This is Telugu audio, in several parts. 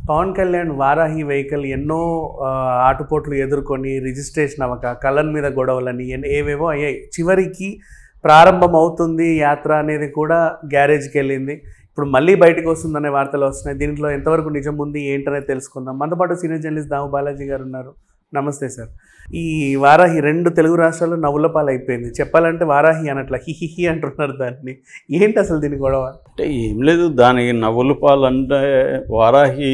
పవన్ కళ్యాణ్ వారాహి వెహికల్ ఎన్నో ఆ, ఆటుపోట్లు ఎదుర్కొని రిజిస్ట్రేషన్ అవ్వక కళ్ళన్ మీద గొడవలని ఎన్- ఏవేవో అయ్యాయి చివరికి ప్రారంభం అవుతుంది యాత్ర అనేది కూడా గ్యారేజ్కి వెళ్ళింది ఇప్పుడు మళ్ళీ బయటకు వస్తుందనే వార్తలు వస్తున్నాయి దీంట్లో ఎంతవరకు నిజం ఉంది ఏంటనేది తెలుసుకుందాం మనతో పాటు సీనియర్ జర్నలిస్ట్ దాము బాలాజీ గారు ఉన్నారు నమస్తే సార్ ఈ వారాహి రెండు తెలుగు రాష్ట్రాల్లో నవ్వుల పాలు అయిపోయింది చెప్పాలంటే వారాహి అనట్లా హిహిహి అంటున్నారు దాన్ని ఏంటి అసలు దీని గొడవ అంటే ఏం లేదు దానికి నవ్వుల పాలు అంటే వారాహి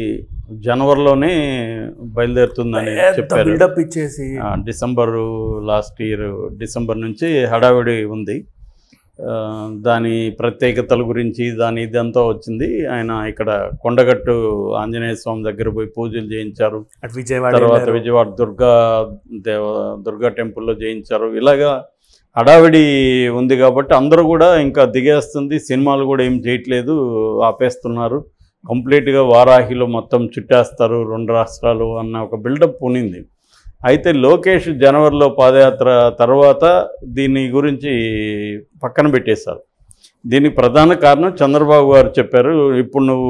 జనవరిలోనే బయలుదేరుతుందని చెప్పారు బిల్డప్ ఇచ్చేసి ఆ, డిసెంబరు లాస్ట్ ఇయర్ డిసెంబర్ నుంచి హడావిడి ఉంది ఆ, దాని ప్రత్యేకతల గురించి దాని ఇదంతా వచ్చింది ఆయన ఇక్కడ కొండగట్టు ఆంజనేయ స్వామి దగ్గర పోయి పూజలు చేయించారు అటు విజయవాడ తర్వాత వెళ్ళారు. విజయవాడ దుర్గా దేవ దుర్గా టెంపుల్లో చేయించారు ఇలాగా హడావిడి ఉంది కాబట్టి అందరూ కూడా ఇంకా దిగేస్తుంది సినిమాలు కూడా ఏం చేయట్లేదు ఆపేస్తున్నారు కంప్లీట్గా వారాహిలో మొత్తం చుట్టేస్తారు రెండు రాష్ట్రాలు అన్న ఒక బిల్డప్ ఉనింది అయితే లోకేష్ జనవరిలో పాదయాత్ర తర్వాత దీని గురించి పక్కన పెట్టేశారు దీనికి ప్రధాన కారణం చంద్రబాబు గారు చెప్పారు ఇప్పుడు నువ్వు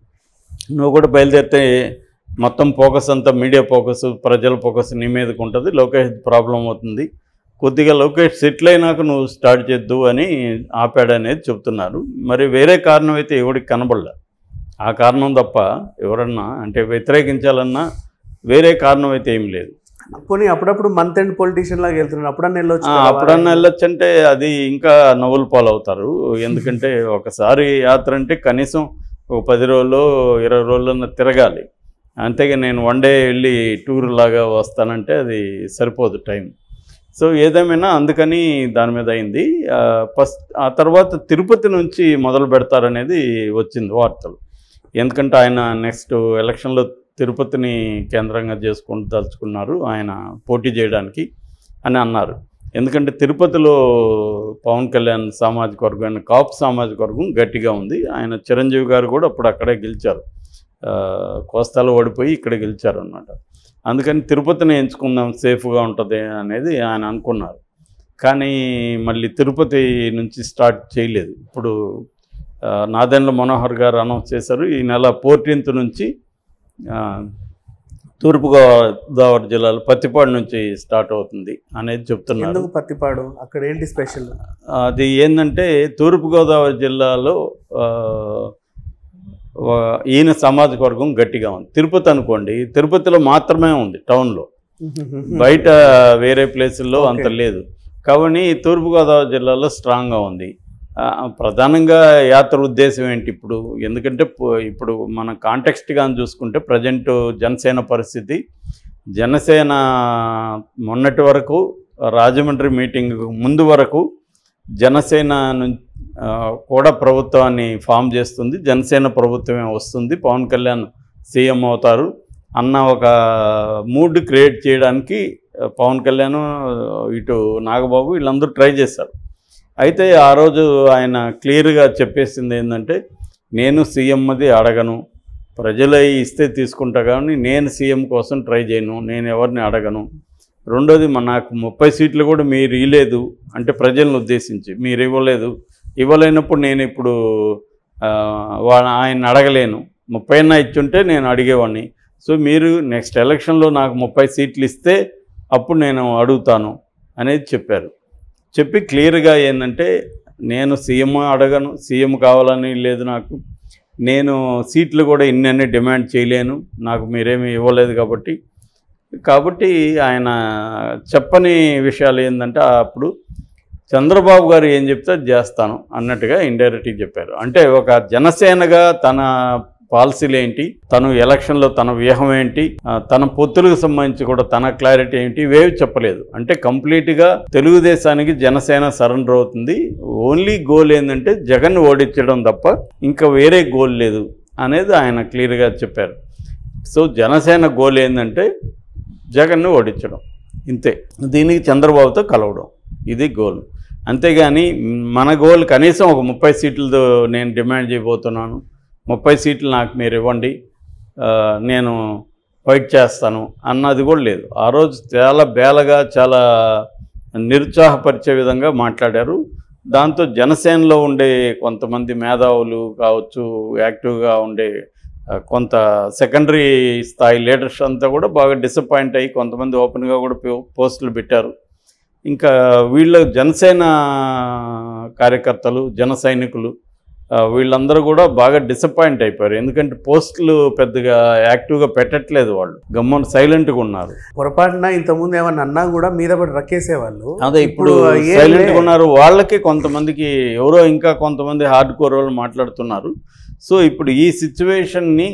నువ్వు కూడా బయలుదేరితే మొత్తం ఫోకస్ అంతా మీడియా ఫోకస్ ప్రజల ఫోకస్ నీ మీదకి ఉంటుంది లోకేష్ ప్రాబ్లం అవుతుంది కొద్దిగా లోకేష్ సెటిల్ అయినాక నువ్వు స్టార్ట్ చేద్దు అని ఆపాడనేది చెప్తున్నారు మరి వేరే కారణం అయితే ఎవడికి కనబడలే ఆ కారణం తప్ప ఎవరన్నా అంటే వ్యతిరేకించాలన్నా వేరే కారణం అయితే ఏం లేదు పోనీ అప్పుడప్పుడు మంత్ ఎండ్ పొలిటీషియన్ లాగా వెళ్తున్నాడు అప్పుడన్నా వెళ్ళొచ్చు ఆ, కదా అప్పుడన్నా వారాహి. వెళ్ళొచ్చంటే అది ఇంకా నవ్వులు పాలవుతారు ఎందుకంటే ఒకసారి యాత్ర అంటే కనీసం ఒక పది రోజులు ఇరవై రోజులన్నా తిరగాలి అంతేగా నేను వన్ డే వెళ్ళి టూర్ లాగా వస్తానంటే అది సరిపోదు టైం సో ఏదేమైనా అందుకని దాని మీద అయింది ఆ, ఫస్ట్ ఆ తర్వాత తిరుపతి నుంచి మొదలు పెడతారనేది వచ్చింది వార్తలు ఎందుకంటే ఆయన నెక్స్ట్ ఎలక్షన్లో తిరుపతిని కేంద్రంగా చేసుకుంటూ తలుచుకున్నారు ఆయన పోటీ చేయడానికి అని అన్నారు ఎందుకంటే తిరుపతిలో పవన్ కళ్యాణ్ సామాజిక వర్గం కాపు సామాజిక వర్గం గట్టిగా ఉంది ఆయన చిరంజీవి గారు కూడా అప్పుడు అక్కడే గెలిచారు ఆ, కోస్తాలో ఓడిపోయి ఇక్కడ గెలిచారు అన్నమాట అందుకని తిరుపతిని ఎంచుకుందాం సేఫ్గా ఉంటుంది అనేది ఆయన అనుకున్నారు కానీ మళ్ళీ తిరుపతి నుంచి స్టార్ట్ చేయలేదు ఇప్పుడు ఆ, నాదెండ్ల మనోహర్ గారు అనౌన్స్ చేశారు ఈ నెల ఫోర్టీన్త్ నుంచి ఆ, తూర్పుగోదావరి జిల్లాలో పత్తిపాడు నుంచి స్టార్ట్ అవుతుంది అనేది చెప్తున్నారు ఎందుకు పత్తిపాడు అక్కడ ఏంటి స్పెషల్ అది ఏంటంటే తూర్పుగోదావరి జిల్లాలో ఆ, వా- ఈయన సామాజిక వర్గం గట్టిగా ఉంది తిరుపతి అనుకోండి తిరుపతిలో మాత్రమే ఉంది టౌన్లో బయట వేరే ప్లేసుల్లో అంత Okay. లేదు కాబట్టి తూర్పుగోదావరి జిల్లాలో స్ట్రాంగ్గా ఉంది ఆ, ప్రధానంగా యాత్ర ఉద్దేశం ఏంటి ఇప్పుడు ఎందుకంటే పో- ఇప్పుడు మన కాంటెక్స్ట్గా చూసుకుంటే ప్రజెంట్ జనసేన పరిస్థితి జనసేన మొన్నటి వరకు రాజమండ్రి మీటింగ్ ముందు వరకు జనసేన నుం- ఆ, కూడా ప్రభుత్వాన్ని ఫామ్ చేస్తుంది జనసేన ప్రభుత్వమే వస్తుంది పవన్ కళ్యాణ్ సీఎం అవుతారు అన్న ఒక మూడ్ క్రియేట్ చేయడానికి ఆ, పవన్ కళ్యాణ్ ఇటు నాగబాబు వీళ్ళందరూ ట్రై చేశారు అయితే ఆ రోజు ఆయన క్లియర్గా చెప్పేసింది ఏంటంటే నేను సీఎంది అడగను ప్రజలే ఇస్తే తీసుకుంటా కానీ నేను సీఎం కోసం ట్రై చేయను నేను ఎవరిని అడగను రెండోది మన నాకు ముప్పై సీట్లు కూడా మీరు ఇవ్వలేదు అంటే ప్రజలను ఉద్దేశించి మీరు ఇవ్వలేదు ఇవ్వలేనప్పుడు నేను ఇప్పుడు ఆ, వా ఆయన అడగలేను ముప్పై అన్న ఇచ్చుంటే నేను అడిగేవాడిని సో మీరు నెక్స్ట్ ఎలక్షన్లో నాకు ముప్పై సీట్లు ఇస్తే అప్పుడు నేను అడుగుతాను అనేది చెప్పారు చెప్పి క్లియర్గా ఏంటంటే నేను సీఎం అడగను సీఎం కావాలని లేదు నాకు నేను సీట్లు కూడా ఇన్ని డిమాండ్ చేయలేను నాకు మీరేమీ ఇవ్వలేదు కాబట్టి కాబట్టి ఆయన చెప్పని విషయాలు ఏంటంటే అప్పుడు చంద్రబాబు గారు ఏం చెప్తే అది చేస్తాను అన్నట్టుగా ఇండైరెక్ట్గా చెప్పారు అంటే ఒక జనసేనగా తన పాలసీలు ఏంటి తను ఎలక్షన్లో తన వ్యూహం ఏంటి ఆ, తన పొత్తులకు సంబంధించి కూడా తన క్లారిటీ ఏంటి ఇవేవి చెప్పలేదు అంటే కంప్లీట్గా తెలుగుదేశానికి జనసేన సరెండర్ అవుతుంది ఓన్లీ గోల్ ఏంటంటే జగన్ ఓడించడం తప్ప ఇంకా వేరే గోల్ లేదు అనేది ఆయన క్లియర్గా చెప్పారు సో జనసేన గోల్ ఏంటంటే జగన్ను ఓడించడం ఇంతే దీనికి చంద్రబాబుతో కలవడం ఇది గోల్ అంతేగాని మన గోల్ కనీసం ఒక ముప్పై సీట్లతో నేను డిమాండ్ చేయబోతున్నాను ముప్పై సీట్లు నాకు మీరు ఇవ్వండి ఆ, నేను ఫైట్ చేస్తాను అన్నది కూడా లేదు ఆ రోజు చాలా బేలగా చాలా నిరుత్సాహపరిచే విధంగా మాట్లాడారు దాంతో జనసేనలో ఉండే కొంతమంది మేధావులు కావచ్చు యాక్టివ్గా ఉండే ఆ, కొంత సెకండరీ స్థాయి లీడర్స్ అంతా కూడా బాగా డిసప్పాయింట్ అయ్యి కొంతమంది ఓపెన్గా కూడా పో- పోస్టులు పెట్టారు ఇంకా వీళ్ళ జనసేన కార్యకర్తలు జన సైనికులు ఆ, వీళ్ళందరూ కూడా బాగా డిసప్పాయింట్ అయిపోయారు ఎందుకంటే పోస్టులు పెద్దగా యాక్టివ్గా పెట్టట్లేదు వాళ్ళు గమ్మని సైలెంట్గా ఉన్నారు పొరపాటున ఇంతకుముందు ఏమన్నా అన్నా కూడా మీద పడి రక్కేసేవాళ్ళు అదే ఇప్పుడు ఏం సైలెంట్గా లే. ఉన్నారు వాళ్ళకి కొంతమందికి ఎవరో ఇంకా కొంతమంది హార్డ్ కోర్ వాళ్ళు మాట్లాడుతున్నారు సో ఇప్పుడు ఈ సిచ్యువేషన్ని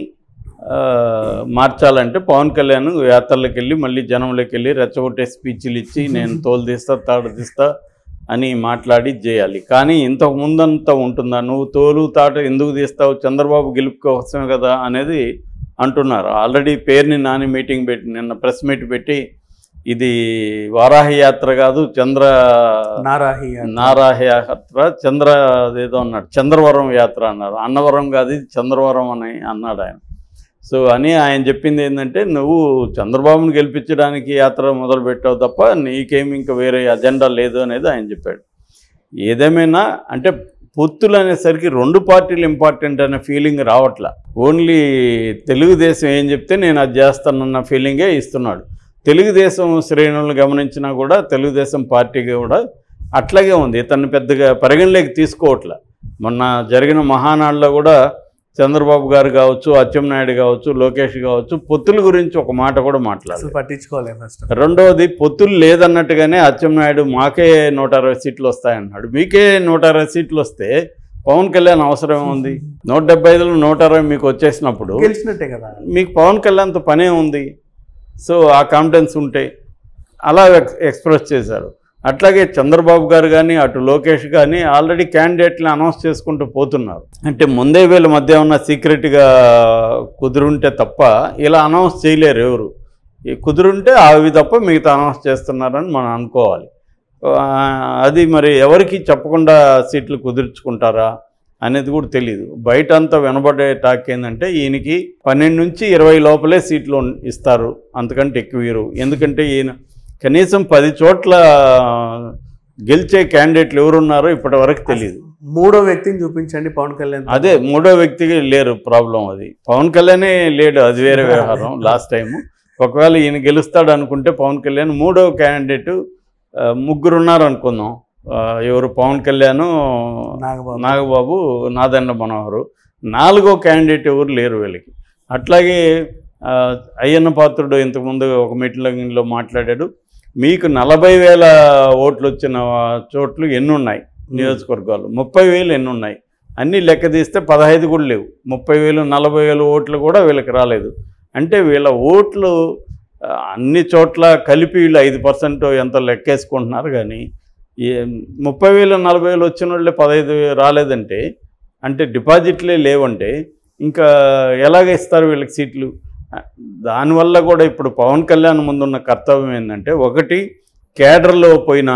మార్చాలంటే పవన్ కళ్యాణ్ యాత్రలకు వెళ్ళి మళ్ళీ జనంలోకి వెళ్ళి రెచ్చగొట్టే స్పీచ్లు ఇచ్చి నేను తోలు తీస్తా తాడు తీస్తా అని మాట్లాడి చేయాలి కానీ ఇంతకు ముందంతా ఉంటుందా నువ్వు తోలు తాట ఎందుకు తీస్తావు చంద్రబాబు గెలుపు కోసమే కదా అనేది అంటున్నారు ఆల్రెడీ పేరుని నాని మీటింగ్ పెట్టి నిన్న ప్రెస్ మీట్ పెట్టి ఇది వారాహి యాత్ర కాదు చంద్ర నారాహి నారాహి యాత్ర చంద్ర ఏదో అన్నాడు చంద్రవరం యాత్ర అన్నారు అన్నవరం కాదు ఇది చంద్రవరం అని అన్నాడు ఆయన సో అని ఆయన చెప్పింది ఏంటంటే నువ్వు చంద్రబాబును గెలిపించడానికి యాత్ర మొదలు పెట్టావు తప్ప నీకేమి ఇంకా వేరే అజెండా లేదు అనేది ఆయన చెప్పాడు ఏదేమైనా అంటే పొత్తులు అనేసరికి రెండు పార్టీలు ఇంపార్టెంట్ అనే ఫీలింగ్ రావట్లా ఓన్లీ తెలుగుదేశం ఏం చెప్తే నేను అది చేస్తానన్న ఫీలింగే ఇస్తున్నాడు తెలుగుదేశం శ్రేణులను గమనించినా కూడా తెలుగుదేశం పార్టీకి కూడా అట్లాగే ఉంది ఇతన్ని పెద్దగా పరిగణలోకి తీసుకోవట్లే మొన్న జరిగిన మహానాడులో కూడా చంద్రబాబు గారు కావచ్చు అచ్చెన్నాయుడు కావచ్చు లోకేష్ కావచ్చు పొత్తుల గురించి ఒక మాట కూడా మాట్లాడారు అసలు పట్టించుకోలే ఫస్ట్ రెండవది పొత్తులు లేదన్నట్టుగానే అచ్చెన్నాయుడు మాకే నూట అరవై సీట్లు వస్తాయన్నాడు మీకే నూట అరవై సీట్లు వస్తే పవన్ కళ్యాణ్ అవసరం ఉంది నూట డెబ్బై ఐదులో నూట అరవై మీకు వచ్చేసినప్పుడు గెలిచినట్టే కదా మీకు పవన్ కళ్యాణ్తో పనే ఉంది సో ఆ కాన్ఫిడెన్స్ ఉంటే అలా ఎక్స్ ఎక్స్ప్రెస్ చేశారు అట్లాగే చంద్రబాబు గారు కానీ అటు లోకేష్ కానీ ఆల్రెడీ క్యాండిడేట్ని అనౌన్స్ చేసుకుంటూ పోతున్నారు అంటే ముందే వీళ్ళ మధ్య ఉన్న సీక్రెట్గా కుదురుంటే తప్ప ఇలా అనౌన్స్ చేయలేరు ఎవరు ఈ కుదురుంటే అవి తప్ప మిగతా అనౌన్స్ చేస్తున్నారని మనం అనుకోవాలి ఆ, అది మరి ఎవరికి చెప్పకుండా సీట్లు కుదుర్చుకుంటారా అనేది కూడా తెలియదు బయట అంతా వినబడే టాక్ ఏంటంటే ఈయనకి పన్నెండు నుంచి ఇరవై లోపలే సీట్లు ఉన్- ఇస్తారు అంతకంటే ఎక్కువ ఇవ్వరు ఎందుకంటే ఈయన కనీసం పది చోట్ల గెలిచే క్యాండిడేట్లు ఎవరున్నారో ఇప్పటి వరకు తెలియదు మూడో వ్యక్తిని చూపించండి పవన్ కళ్యాణ్ అదే మూడో వ్యక్తికి లేరు ప్రాబ్లం అది పవన్ కళ్యాణే లేడు అది వేరే వ్యవహారం లాస్ట్ టైం ఒకవేళ ఈయన గెలుస్తాడు అనుకుంటే పవన్ కళ్యాణ్ మూడో క్యాండిడేట్ ముగ్గురు ఉన్నారు అనుకుందాం ఆ, ఎవరు పవన్ కళ్యాణ్ నాగబాబు నాగబాబు నాదండ మనోహరు నాలుగో క్యాండిడేట్ ఎవరు లేరు వీళ్ళకి అట్లాగే ఆ, అయ్యన్న పాత్రుడు ఇంతకుముందు ఒక మీటింగ్లో మాట్లాడాడు మీకు నలభై వేల ఓట్లు వచ్చిన చోట్లు ఎన్ని ఉన్నాయి నియోజకవర్గాలు ముప్పై వేలు ఎన్ని ఉన్నాయి అన్నీ లెక్క తీస్తే పదహైదు కూడా లేవు ముప్పై వేలు నలభై వేలు ఓట్లు కూడా వీళ్ళకి రాలేదు అంటే వీళ్ళ ఓట్లు ఆ, అన్ని చోట్ల కలిపి వీళ్ళు ఐదు పర్సెంట్ ఎంత లెక్కేసుకుంటున్నారు కానీ ఈ ముప్పై వేలు నలభై వేలు వచ్చిన వాళ్ళే పదహైదు వేలు రాలేదంటే అంటే డిపాజిట్లే లేవంటే ఇంకా ఎలాగ ఇస్తారు వీళ్ళకి సీట్లు ఆ, దానివల్ల కూడా ఇప్పుడు పవన్ కళ్యాణ్ ముందున్న కర్తవ్యం ఏంటంటే ఒకటి కేడర్లో పోయిన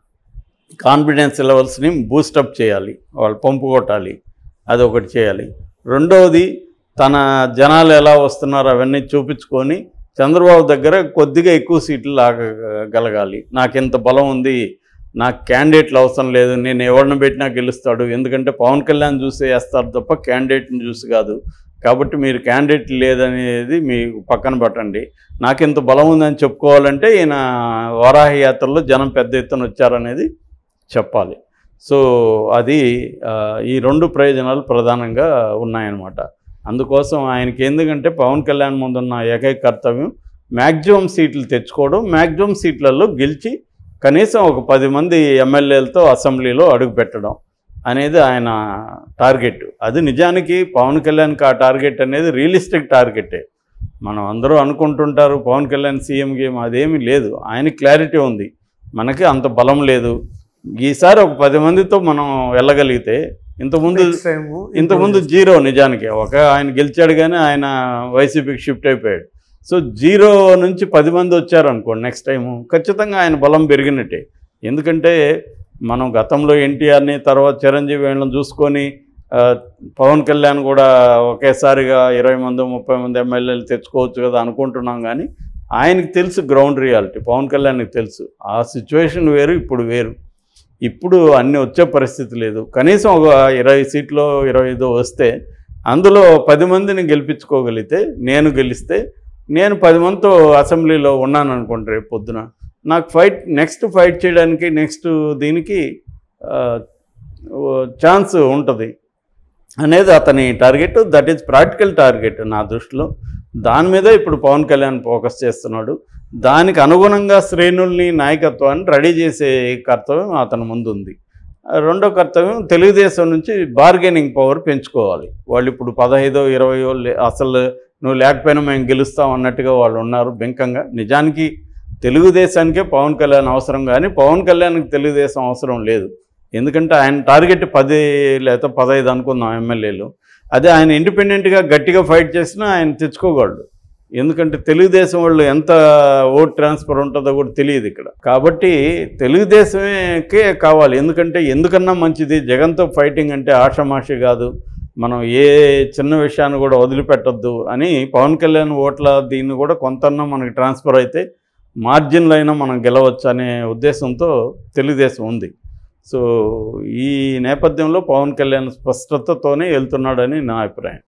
కాన్ఫిడెన్స్ లెవెల్స్ని బూస్టప్ చేయాలి వాళ్ళు పంపు కొట్టాలి అది ఒకటి చేయాలి రెండవది తన జనాలు ఎలా వస్తున్నారో అవన్నీ చూపించుకొని చంద్రబాబు దగ్గర కొద్దిగా ఎక్కువ సీట్లు లాగగలగాలి నాకు ఇంత బలం ఉంది నాకు క్యాండిడేట్లు అవసరం లేదు నేను ఎవరిని పెట్టినా గెలుస్తాడు ఎందుకంటే పవన్ కళ్యాణ్ చూసి వేస్తారు తప్ప క్యాండిడేట్ని చూసి కాదు కాబట్టి మీరు క్యాండిడేట్ లేదనేది మీ పక్కన పెట్టండి నాకు ఇంత బలం ఉందని చెప్పుకోవాలంటే ఈయన వారాహి యాత్రలో జనం పెద్ద ఎత్తున వచ్చారనేది చెప్పాలి సో అది ఆ, ఈ రెండు ప్రయోజనాలు ప్రధానంగా ఉన్నాయన్నమాట అందుకోసం ఆయనకి ఎందుకంటే పవన్ కళ్యాణ్ ముందున్న ఏకైక కర్తవ్యం మ్యాక్సిమం సీట్లు తెచ్చుకోవడం మ్యాక్సిమం సీట్లలో గెలిచి కనీసం ఒక పది మంది ఎమ్మెల్యేలతో అసెంబ్లీలో అడుగుపెట్టడం అనేది ఆయన టార్గెట్ అది నిజానికి పవన్ కళ్యాణ్కి ఆ టార్గెట్ అనేది రియలిస్టిక్ టార్గెటే మనం అందరూ అనుకుంటుంటారు పవన్ కళ్యాణ్ సీఎం గేమ్ అదేమీ లేదు ఆయన క్లారిటీ ఉంది మనకి అంత బలం లేదు ఈసారి ఒక పది మందితో మనం వెళ్ళగలిగితే ఇంతకుముందు నెక్స్ట్ టైం ఇంతకుముందు జీరో నిజానికి ఒక ఆయన గెలిచాడు కానీ ఆయన వైసీపీకి షిఫ్ట్ అయిపోయాడు సో జీరో నుంచి పది మంది వచ్చారు అనుకోండి నెక్స్ట్ టైము ఖచ్చితంగా ఆయన బలం పెరిగినట్టే ఎందుకంటే మనం గతంలో ఎన్టీఆర్ని తర్వాత చిరంజీవి వీళ్ళని చూసుకొని ఆ, పవన్ కళ్యాణ్ కూడా ఒకేసారిగా ఇరవై మంది ముప్పై మంది ఎమ్మెల్యేలు తెచ్చుకోవచ్చు కదా అనుకుంటున్నాం కానీ ఆయనకి తెలుసు గ్రౌండ్ రియాలిటీ పవన్ కళ్యాణ్కి తెలుసు ఆ సిచ్యువేషన్ వేరు ఇప్పుడు వేరు ఇప్పుడు అన్నీ వచ్చే పరిస్థితి లేదు కనీసం ఒక ఇరవై సీట్లు ఇరవై ఐదు వస్తే అందులో పది మందిని గెలిపించుకోగలిగితే నేను గెలిస్తే నేను పది మందితో అసెంబ్లీలో ఉన్నాను అనుకోండి రేపు పొద్దున నాకు ఫైట్ నెక్స్ట్ ఫైట్ చేయడానికి నెక్స్ట్ దీనికి ఛాన్స్ ఉంటుంది అనేది అతని target that is practical target నా దృష్టిలో దాని మీద ఇప్పుడు పవన్ కళ్యాణ్ ఫోకస్ చేస్తున్నాడు దానికి అనుగుణంగా శ్రేణుల్ని నాయకత్వాన్ని రెడీ చేసే కర్తవ్యం అతని ముందు ఉంది రెండో కర్తవ్యం తెలుగుదేశం నుంచి బార్గెనింగ్ పవర్ పెంచుకోవాలి వాళ్ళు ఇప్పుడు పదహైదో ఇరవయో లే- అసలు నువ్వు లేకపోయినా మేము గెలుస్తాం అన్నట్టుగా వాళ్ళు ఉన్నారు బెంకంగా నిజానికి తెలుగుదేశానికే పవన్ కళ్యాణ్ అవసరం కానీ పవన్ కళ్యాణ్కి తెలుగుదేశం అవసరం లేదు ఎందుకంటే ఆయన టార్గెట్ పది లేకపోతే పదహైదు అనుకుందాం ఎమ్మెల్యేలు అదే ఆయన ఇండిపెండెంట్గా గట్టిగా ఫైట్ చేసినా ఆయన తెచ్చుకోగలడు ఎందుకంటే తెలుగుదేశం వాళ్ళు ఎంత ఓట్ ట్రాన్స్ఫర్ ఉంటుందో కూడా తెలియదు ఇక్కడ కాబట్టి తెలుగుదేశమేకే కావాలి ఎందుకంటే ఎందుకన్నా మంచిది జగన్తో ఫైటింగ్ అంటే ఆషామాషి కాదు మనం ఏ చిన్న విషయాన్ని కూడా వదిలిపెట్టొద్దు అని పవన్ కళ్యాణ్ ఓట్ల దీన్ని కూడా కొంతన్నా మనకి ట్రాన్స్ఫర్ అయితే మార్జిన్లో అయినా మనం గెలవచ్చు అనే ఉద్దేశంతో తెలుగుదేశం ఉంది సో ఈ నేపథ్యంలో పవన్ కళ్యాణ్ స్పష్టతతోనే వెళ్తున్నాడని నా అభిప్రాయం